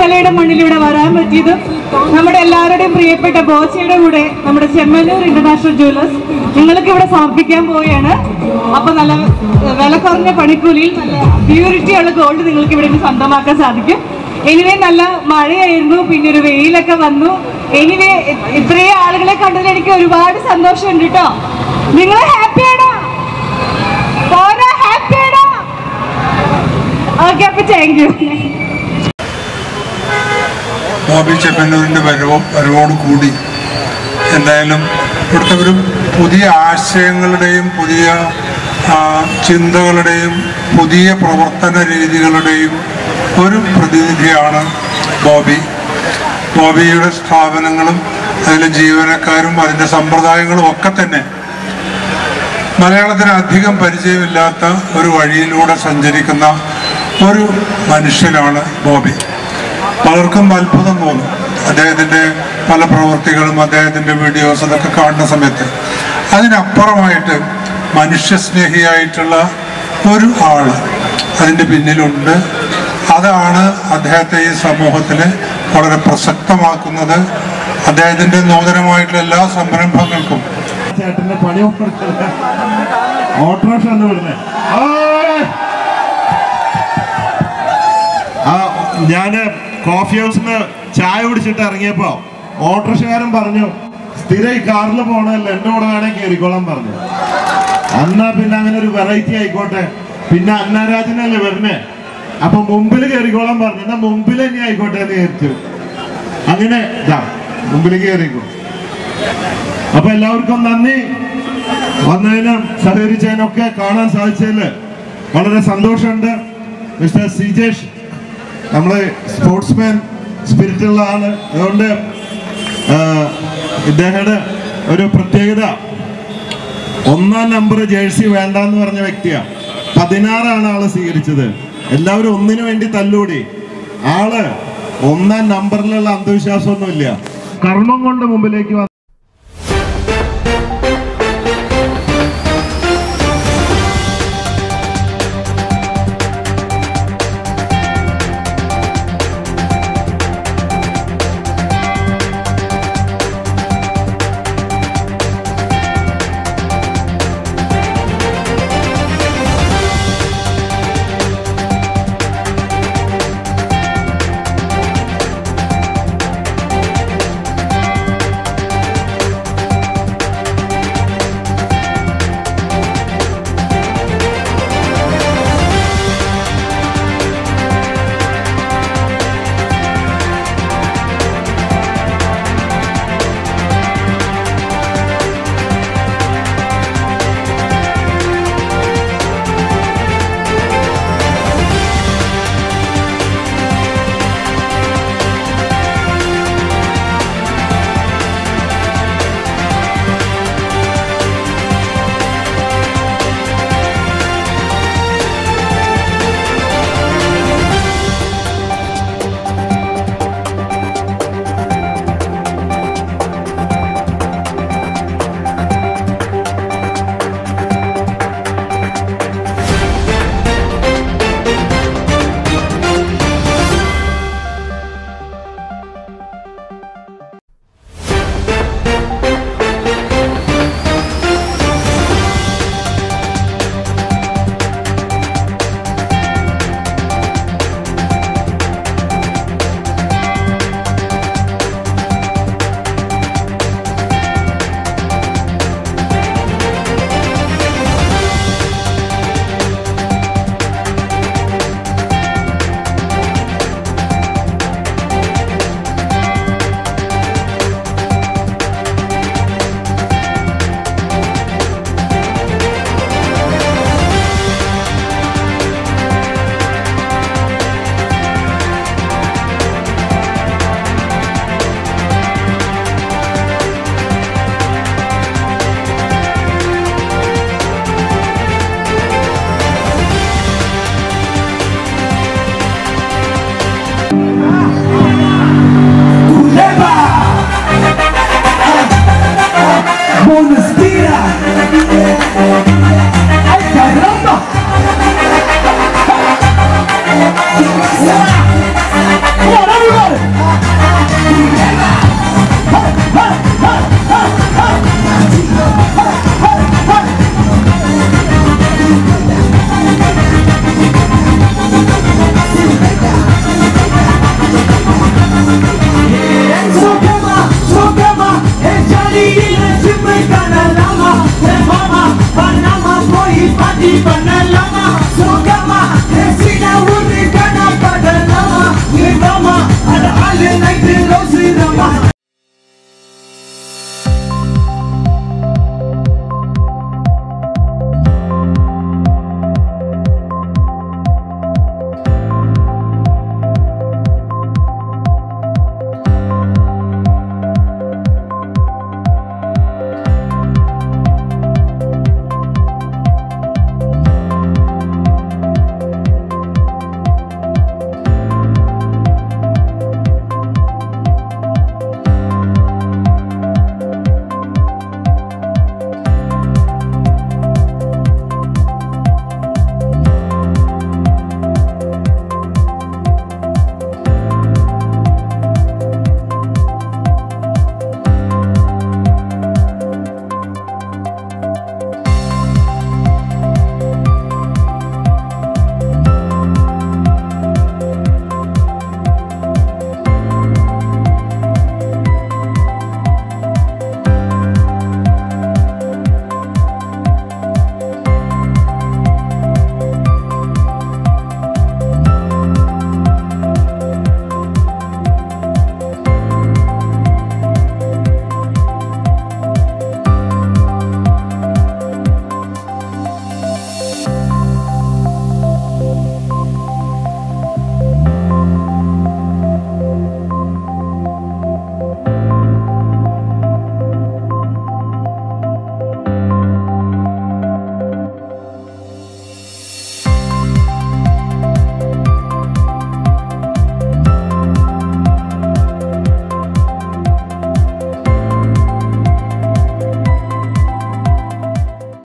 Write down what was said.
ചേർത്തലയുടെ മണ്ണിലൂടെ വരാൻ പറ്റിയതും നമ്മുടെ എല്ലാവരുടെയും പ്രിയപ്പെട്ട ബോച്ചയുടെ കൂടെ നമ്മുടെ ചെമ്മന്നൂർ ഇന്റർനാഷണൽ ജുവലേഴ്സ് നിങ്ങൾക്ക് ഇവിടെ സമർപ്പിക്കാൻ പോവുകയാണ് അപ്പൊ നല്ല ഏഹ്, വില കുറഞ്ഞ പണിക്കൂലിയിൽ നല്ല പ്യൂരിറ്റി ഉള്ള ഗോൾഡ് നിങ്ങൾക്ക് ഇവിടെ നിന്ന് സ്വന്തമാക്കാൻ സാധിക്കും എനിവേ നല്ല മഴയായിരുന്നു പിന്നെ ഒരു വെയിലൊക്കെ വന്നു എനിവേ ഇത്രയും ആളുകളെ കണ്ടതിൽ എനിക്ക് ഒരുപാട് സന്തോഷമുണ്ട് കേട്ടോ നിങ്ങൾ ഹാപ്പിയാണോ പോരാ ഹാപ്പിയാണോ ഓക്കെ അപ്പൊ താങ്ക് യു ബോബി ചെപ്പന്നൂരിൻ്റെ വരവോ വരവോട് കൂടി എന്തായാലും ഇവിടുത്തെ ഒരു പുതിയ ആശയങ്ങളുടെയും പുതിയ ആ, ചിന്തകളുടെയും പുതിയ പ്രവർത്തന രീതികളുടെയും ഒരു പ്രതിനിധിയാണ് ബോബി ബോബിയുടെ സ്ഥാപനങ്ങളും അതിലെ ജീവനക്കാരും അതിൻ്റെ സമ്പ്രദായങ്ങളും ഒക്കെ തന്നെ മലയാളത്തിന് അധികം പരിചയമില്ലാത്ത ഒരു വഴിയിലൂടെ സഞ്ചരിക്കുന്ന ഒരു മനുഷ്യനാണ് ബോബി പലർക്കും അത്ഭുതം തോന്നും അദ്ദേഹത്തിൻ്റെ പല പ്രവൃത്തികളും അദ്ദേഹത്തിൻ്റെ വീഡിയോസ് അതൊക്കെ കാണുന്ന സമയത്ത് അതിനപ്പുറമായിട്ട് മനുഷ്യസ്നേഹിയായിട്ടുള്ള ഒരു ആള് അതിൻ്റെ പിന്നിലുണ്ട് അതാണ് അദ്ദേഹത്തെ ഈ സമൂഹത്തിൽ വളരെ പ്രസക്തമാക്കുന്നത് അദ്ദേഹത്തിൻ്റെ നൂതനമായിട്ടുള്ള എല്ലാ സംരംഭങ്ങൾക്കും ചേട്ടന്റെ പണി കൊടുക്കല്ല ഓട്ടോറിക്ഷ എന്ന് വിടുന്നേ ആ ഞാന് കോഫി ഹൗസിന് ചായ കുടിച്ചിട്ട് ഇറങ്ങിയപ്പോ ഓട്ടോറിക്ഷക്കാരൻ പറഞ്ഞു സ്ഥിരം ഈ കാറിൽ പോണല്ലോ എന്റെ കൂടെ വേണേ കയറിക്കോളാൻ പറഞ്ഞു എന്നാ പിന്നെ അങ്ങനെ ഒരു വെറൈറ്റി ആയിക്കോട്ടെ പിന്നെ അന്നാരാജനല്ലേ വരുന്നേ അപ്പൊ മുമ്പിൽ കയറിക്കോളാൻ പറഞ്ഞു എന്നാ മുമ്പിൽ തന്നെ ആയിക്കോട്ടെ എന്ന് വിചാരിച്ചു അങ്ങനെ ഇതാ മുമ്പിൽ കയറിക്കോ അപ്പൊ എല്ലാവർക്കും നന്ദി വന്നതിനും സഹകരിച്ചതിനൊക്കെ കാണാൻ സാധിച്ചതില് വളരെ സന്തോഷമുണ്ട് മിസ്റ്റർ സിജേഷ് നമ്മള് സ്പോർട്സ്മാൻ സ്പിരിറ്റുള്ള ആള് അതുകൊണ്ട് ആ, ഇദ്ദേഹയുടെ ഒരു പ്രത്യേകത ഒന്നാം നമ്പർ ജേഴ്സി വേണ്ടെന്ന് പറഞ്ഞ വ്യക്തിയാണ് പതിനാറാണ് ആള് സ്വീകരിച്ചത് എല്ലാവരും ഒന്നിനു വേണ്ടി തല്ലൂടി ആള് ഒന്നാം നമ്പറിലുള്ള അന്ധവിശ്വാസമൊന്നുമില്ല കർമ്മം കൊണ്ട് മുമ്പിലേക്ക് വന്ന